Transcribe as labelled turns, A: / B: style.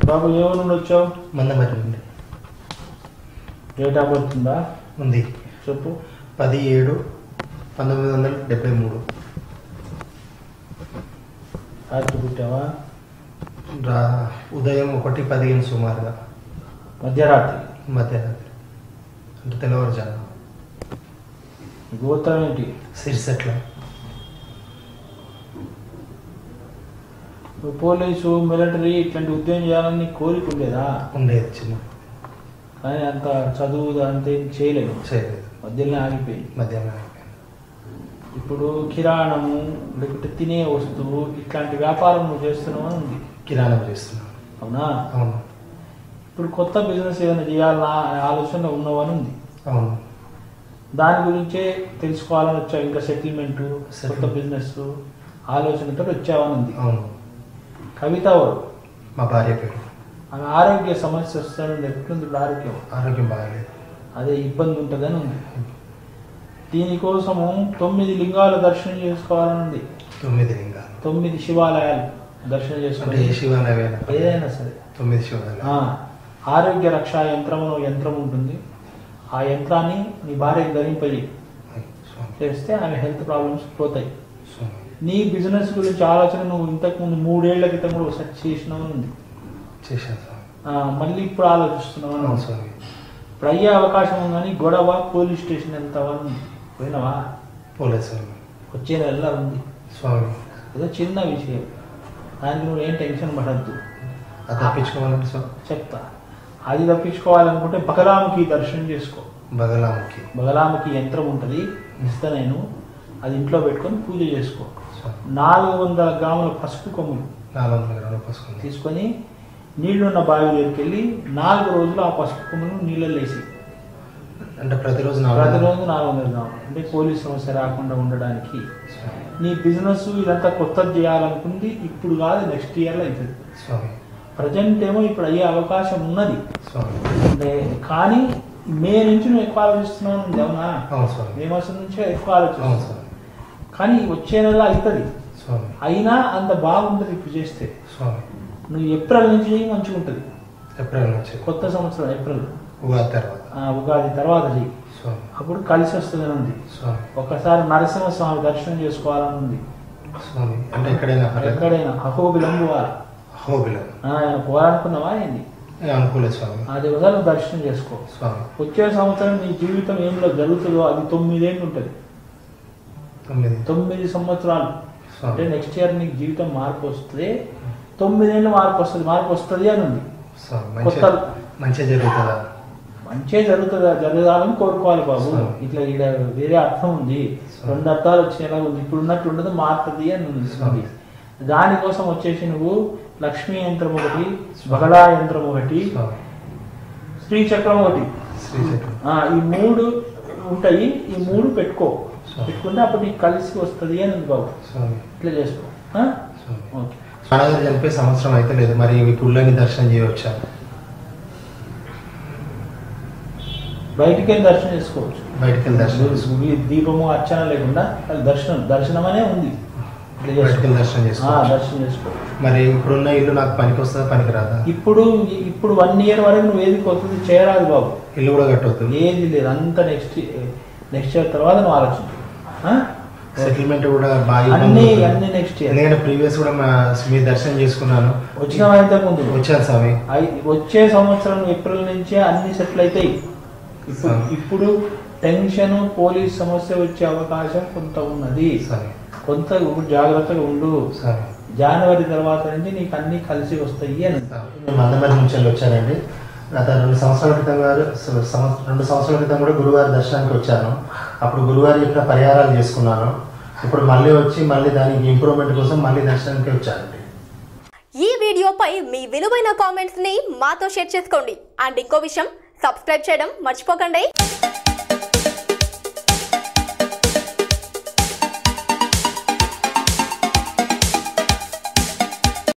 A: బాబు ఏమని నుండి వచ్చావు
B: మందమరి నుండి
A: డేట్ ఆఫ్ బర్త్ ఉందా
B: ఉంది
A: చెప్పు
B: పది ఏడు పంతొమ్మిది వందల డెబ్బై మూడు
A: రాత్రి పుట్టావా
B: రా ఉదయం ఒకటి పదిహేను సుమారుగా
A: మధ్యరాత్రి
B: మధ్యాహ్నం అంటే తెల్లవారుజాము
A: గోత్రం ఏంటి
B: సిరిసెట్ల
A: నువ్వు పోలీసు మిలిటరీ ఇట్లాంటి ఉద్యోగం చేయాలని నీకు కోరిక ఉండేదా
B: ఉండేది చిన్న
A: కానీ అంత చదువు అంత ఏం చేయలేదు
B: చేయలేదు
A: మధ్యలోనే ఆగిపోయింది
B: మధ్యాహ్నం అయిపోయింది
A: ఇప్పుడు కిరాణము లేకపోతే తినే వస్తువు ఇట్లాంటి వ్యాపారం నువ్వు చేస్తున్నావు అని ఉంది
B: కిరాణం చేస్తున్నాను
A: అవునా
B: అవును
A: ఇప్పుడు కొత్త బిజినెస్ ఏదైనా చేయాలన్నా అనే ఆలోచన ఉన్నవని ఉంది
B: అవును
A: దాని గురించే తెలుసుకోవాలని వచ్చావు ఇంకా సెటిల్మెంట్ కొత్త
B: Settlement.
A: బిజినెస్ ఆలోచనతో వచ్చావని ఉంది
B: అవును
A: కవిత ఎవరు
B: మా భార్య పేరు
A: ఆమె ఆరోగ్య సమస్య వస్తుంది ఎట్లుంది ఇప్పుడు ఆరోగ్యం
B: ఆరోగ్యం బాగాలేదు
A: అదే ఇబ్బంది ఉంటుందని ఉంది దీనికోసము తొమ్మిది లింగాల దర్శనం చేసుకోవాలని ఉంది
B: తొమ్మిది లింగాలు
A: తొమ్మిది శివాలయాలు దర్శనం
B: అంటే
A: చేసుకోవాలి
B: ఏ శివాలయమైనా
A: ఏదైనా సరే
B: తొమ్మిది శివాలయాలు
A: ఆ, ఆరోగ్య రక్షా యంత్రం అనే యంత్రం ఉంటుంది ఆ యంత్రాన్ని నీ భార్యకు ధరింపజేయి
B: స్వామి
A: చేస్తే ఆమె హెల్త్ ప్రాబ్లమ్స్ పోతాయి
B: స్వామి
A: నీ బిజినెస్ గురించి ఆలోచన నువ్వు ఇంతకు ముందు మూడేళ్ల క్రితం కూడా ఒకసారి చేసినావు అని ఉంది
B: చేశాను స్వామి
A: ఆ, మళ్ళీ ఇప్పుడు ఆలోచిస్తున్నావు అని
B: అవును
A: ఉంది.
B: స్వామి
A: ఇప్పుడు అయ్యే అవకాశం ఉందని గొడవ పోలీస్ స్టేషన్ వెళ్తావని ఉంది పోయినావా
B: పోలేదు స్వామి
A: వచ్చే నెలలో ఉంది
B: స్వామి
A: ఏదో చిన్న విషయం దానికి నువ్వు ఏం టెన్షన్ పడద్దు
B: అది తప్పించుకోవాలంటే స్వామి
A: చెప్తా అది తప్పించుకోవాలనుకుంటే బగలాముఖి దర్శనం చేసుకో
B: బగలాముఖి
A: బగలాముఖి యంత్రం ఉంటుంది ఇస్తా నేను అది ఇంట్లో పెట్టుకొని పూజ చేసుకో
B: స్వామి
A: నాలుగు వందల గ్రాముల పసుపు కొమ్ములు
B: నాలుగు వందల గ్రాములు పసుకుంది
A: తీసుకొని నీళ్లున్న బావి దగ్గరికి వెళ్ళి నాలుగు రోజులు ఆ పసుపు కొమ్ములను నీళ్ళలో వేసి
B: అంటే ప్రతిరోజు నాలుగు వందల-
A: ప్రతిరోజు నాలుగు వందల గ్రాములు అంటే పోలీస్ సమస్య రాకుండా ఉండడానికి
B: స్వామి
A: నీ బిజినెస్ ఇదంతా కొత్తది చేయాలనుకుంది ఇప్పుడు కాదు నెక్స్ట్ ఇయర్లో అవుతుంది
B: స్వామి
A: ప్రజెంట్ ఏమో ఇప్పుడు అయ్యే అవకాశం ఉన్నది
B: స్వామి
A: అంటే కానీ మే నుంచి నువ్వు ఎక్కువ ఆలోచిస్తున్నావు ఉంది, అవునా
B: అవును స్వామి
A: మే మాసం నుంచే ఎక్కువ
B: అవును
A: ఆలోచిస్తున్నావు
B: స్వామి
A: కానీ వచ్చే నెల అవుతుంది
B: స్వామి
A: అయినా అంత బాగుంటుంది ఇప్పుడు చేస్తే
B: స్వామి
A: నువ్వు ఏప్రిల్ నుంచి చేయి మంచిగా ఉంటుంది
B: ఏప్రిల్ నుంచి
A: కొత్త సంవత్సరం ఏప్రిల్
B: ఉగాది తర్వాత
A: ఆ, ఉగాది తర్వాత చెయ్యి
B: స్వామి
A: అప్పుడు కలిసి వస్తుందని ఉంది
B: స్వామి
A: ఒక్కసారి నరసింహస్వామి దర్శనం చేసుకోవాలని ఉంది
B: స్వామి అంటే ఎక్కడైనా పర్లేదు
A: ఎక్కడైనా అహోబిలం పోవాలి
B: హోబిలో
A: ఆ, ఆయన పోవాలనుకున్నావా ఏంది
B: అనుకోలేదు స్వామి
A: అది ఒకసారి నువ్వు దర్శనం చేసుకో
B: స్వామి
A: వచ్చే సంవత్సరం నీ జీవితం ఏంలో జరుగుతుందో అది తొమ్మిదేళ్ళు ఉంటుంది
B: తొమ్మిది
A: తొమ్మిది సంవత్సరాలు అంటే
B: స్వామి
A: నెక్స్ట్ ఇయర్ నీకు జీవితం మార్పు వస్తే తొమ్మిదేళ్ళు మార్పు వస్తుంది మార్పు వస్తుంది అని ఉంది
B: స్వామి
A: కొత్త
B: మంచిగా మంచిగా జరుగుతుందా
A: మంచిగా జరుగుతుందా జరగాలని కోరుకోవాలి బాబు
B: సరే.
A: ఇట్లా ఈడ వేరే అర్థం ఉంది
B: సరే.
A: రెండు అర్థాలు వచ్చేలా ఉంది ఇప్పుడు ఉన్నట్టు ఉండదు మారుతుంది అని ఉంది
B: సరే.
A: దానికోసం వచ్చేసి నువ్వు లక్ష్మీ యంత్రం ఒకటి బగళా యంత్రం ఒకటి
B: స్వామి
A: శ్రీచక్రం ఒకటి
B: శ్రీచక్రం
A: ఆ, ఈ మూడు ఉంటాయి ఈ మూడు పెట్టుకో
B: సరే.
A: పెట్టుకుంటే అప్పుడు నీకు కలిసి వస్తుంది అని ఉంది బాబు
B: స్వామి
A: ఇట్లా చేసుకో ఆ?
B: స్వామి
A: ఓకే
B: నాన్నగారు చనిపోయి సంవత్సరం అయితే లేదు మరి ఈ గుళ్ళని దర్శనం చేయవచ్చా
A: బయటికి వెళ్ళి దర్శనం చేసుకోవచ్చు
B: బయటికి వెళ్ళి దర్శనం చేసుకో-
A: ఈ దీపము అర్చన లేకుండా అది దర్శనం దర్శనం అనే ఉంది ఇట్లా
B: బయటికి
A: చేసుకో.
B: వెళ్ళి దర్శనం
A: ఆ,
B: చేసుకోవచ్చు
A: దర్శనం చేసుకో
B: మరి ఇప్పుడున్న ఇల్లు నాకు పనికి వస్తుందా పనికి రాదా
A: ఇప్పుడు ఇప్పుడు వన్ ఇయర్ వరకు నువ్వు ఏది కొత్తది చేయరాదు బాబు
B: ఇల్లు కూడా కట్టవద్దు
A: ఏది లేదు అంత నెక్స్ట్ నెక్స్ట్ ఇయర్ తర్వాత నువ్వు ఆలోచించు ఆ?
B: సెటిల్మెంట్ కూడా బాగా ఇబ్బంది
A: అన్ని
B: అవుతుంది.
A: అన్ని నెక్స్ట్ ఇయర్
B: ఎందుకంటే ప్రీవియస్ కూడా మా మీ దర్శనం చేసుకున్నాను
A: వచ్చిన ఇంతకు ముందు
B: వచ్చాను స్వామి
A: ఐ- వచ్చే సంవత్సరం ఏప్రిల్ నుంచే అన్ని సెటిల్ అవుతాయి ఇప్పుడు
B: సరే.
A: ఇప్పుడు టెన్షన్ పోలీస్ సమస్య వచ్చే అవకాశం కొంత ఉన్నది
B: స్వామి
A: కొంత ఇప్పుడు జాగ్రత్తగా ఉండు
B: స్వామి
A: జనవరి తర్వాత నుంచి నీకు అన్ని కలిసి వస్తాయి అని
B: మేము మందమరి నుంచి వెళ్ళి వచ్చానండి గత రెండు సంవత్సరాల క్రితం గారు స- సంవత్స- రెండు సంవత్సరాల క్రితం కూడా గురువారి దర్శనానికి వచ్చాను అప్పుడు గురువారి చెప్పిన పరిహారాలు చేసుకున్నాను ఇప్పుడు మళ్ళీ వచ్చి మళ్ళీ దానికి ఇంప్రూవ్మెంట్ కోసం మళ్ళీ దర్శనానికి వచ్చానండి
C: ఈ వీడియోపై మీ విలువైన కామెంట్స్ ని మాతో షేర్ చేసుకోండి అండ్ ఇంకో విషయం సబ్స్క్రైబ్ చేయడం మర్చిపోకండి